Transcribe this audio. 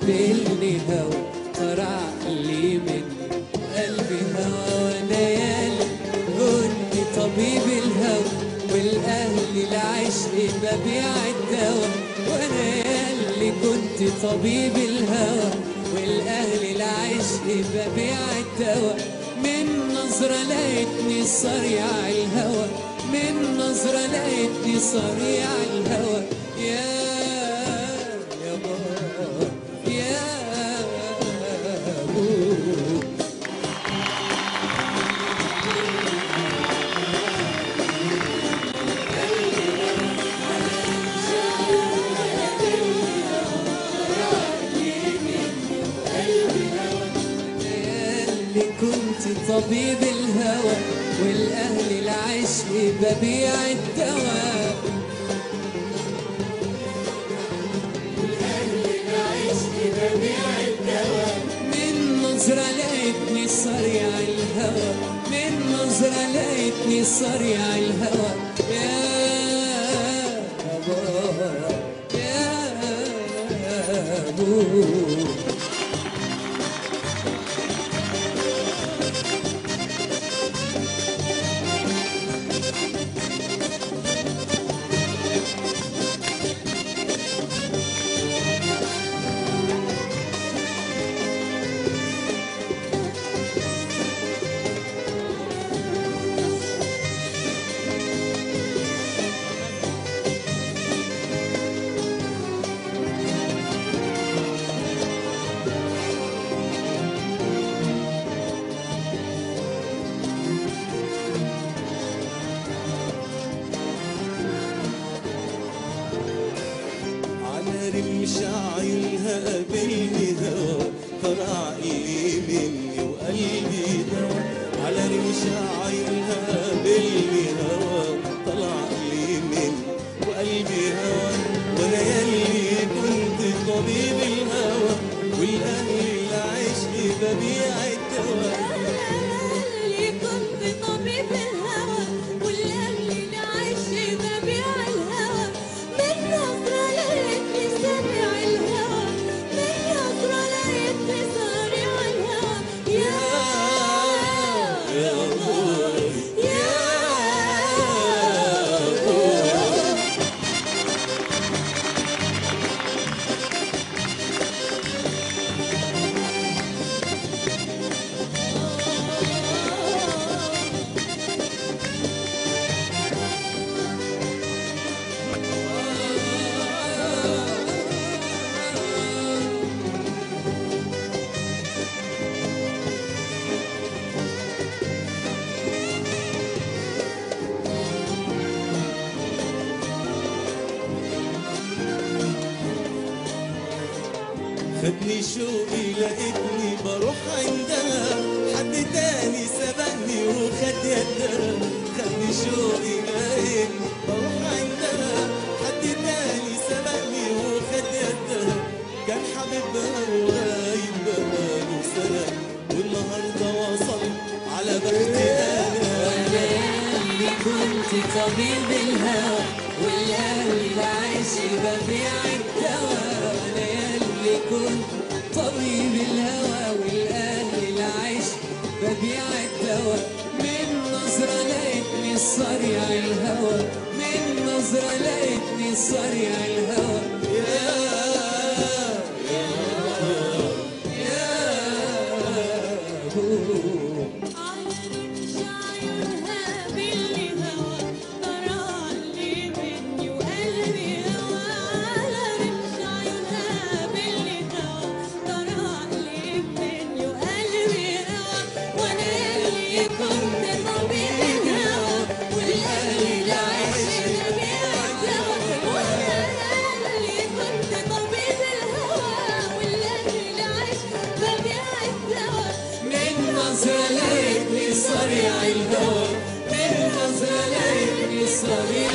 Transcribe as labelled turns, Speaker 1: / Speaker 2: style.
Speaker 1: قابلني هوا طرع لي من قلبي هوا وانا يالي كنت طبيب الهوى والاهل العشق ببيع الدواء وانا يالي كنت طبيب الهوى والاهل العشق ببيع الدواء من نظرة لقيتني صريع الهوى من نظرة لقيتني صريع الهوى يا يا بابا يا أبو اللي كنت طبيب الهوى والاهل العشق ببيع الدواء من نظرة لقيتني صريع الهوى من نظرة لقيتني صريع الهوى يا بابا يا أبو
Speaker 2: على رمش عينها قابلني هوا طلع لي مني وقلبي دوا على رمش عينها قابلني هوا طلع لي مني وقلبي هوا وانا يلي كنت طبيب الهوى والاهل العشق ببيع الدواء
Speaker 3: اللي كنت طبيب الهوى والأهل العيش ببيع الهوى من نظرة لقيتني سريع الهوى من نظرة لقيتني سريع الهوى يا
Speaker 2: يا أبوي
Speaker 3: يا
Speaker 2: خدني شوقي لقيتني بروح عندها حد تاني سبقني وخد يدها خدني شوقي لقيتني بروح عندها حد تاني سبقني وخد يدها كان حبيبها وغايب بقاله سنة والنهارده وصل على بختي انا
Speaker 1: اللي كنت طبيب الهوى والاهل العيش ببيع الدواء انا اللي كنت طبيب الهوى والاهل العيش ببيع الدواء من نظرة لقيتني صريع الهوى من نظرة لقيتني صريع الهوى يا يا أبو
Speaker 3: على رمش عيونها باللي هوى طرع لي مني وقلبي هوى على رمش عيونها باللي هوى طرع لي مني وقلبي هوى وانا اللي كنت طبيب الهوى والاهل العيش ببيع الدواء وانا اللي كنت طبيب الهوى والاهل العيش ببيع الدواء
Speaker 1: من نظرة لقيتني صريع الهوى من نظرة لقيتني صريع